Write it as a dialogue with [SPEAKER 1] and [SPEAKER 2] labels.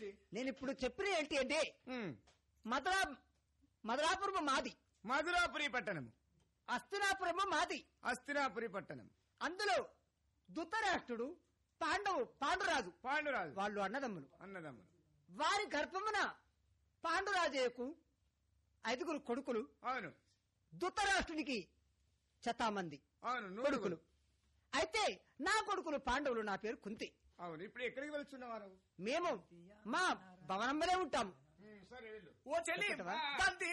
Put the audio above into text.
[SPEAKER 1] ఏమిటి
[SPEAKER 2] నేను ఇప్పుడు చెప్పిన ఏంటి అంటే
[SPEAKER 1] ఉమ్,
[SPEAKER 2] మధురా మధురాపురము మాది
[SPEAKER 1] మధురాపురి పట్టణం
[SPEAKER 2] అస్తినాపురము మాది
[SPEAKER 1] అస్థిరాపురి పట్టణం
[SPEAKER 2] అందులో ధృతరాష్ట్రుడు పాండవు పాండురాజు
[SPEAKER 1] పాండురాజు
[SPEAKER 2] వాళ్ళు అన్నదమ్ములు
[SPEAKER 1] అన్నదమ్ములు
[SPEAKER 2] వారి గర్భమున పాండురాజయ్యకు ఐదుగురు కొడుకులు
[SPEAKER 1] అవును
[SPEAKER 2] ధృతరాష్ట్రునికి శతామంది
[SPEAKER 1] అవును
[SPEAKER 2] కొడుకులు
[SPEAKER 1] నూడుకులు
[SPEAKER 2] అయితే నా కొడుకులు పాండవులు నా పేరు కుంతి
[SPEAKER 1] అవును ఇప్పుడు ఎక్కడికి వెళ్తున్నావారు
[SPEAKER 2] మేము మా భవనంలోనే ఉంటాము
[SPEAKER 1] సరే వెళ్ళు
[SPEAKER 3] ఓ చెల్లి
[SPEAKER 2] చెప్పటవా?
[SPEAKER 3] బంతి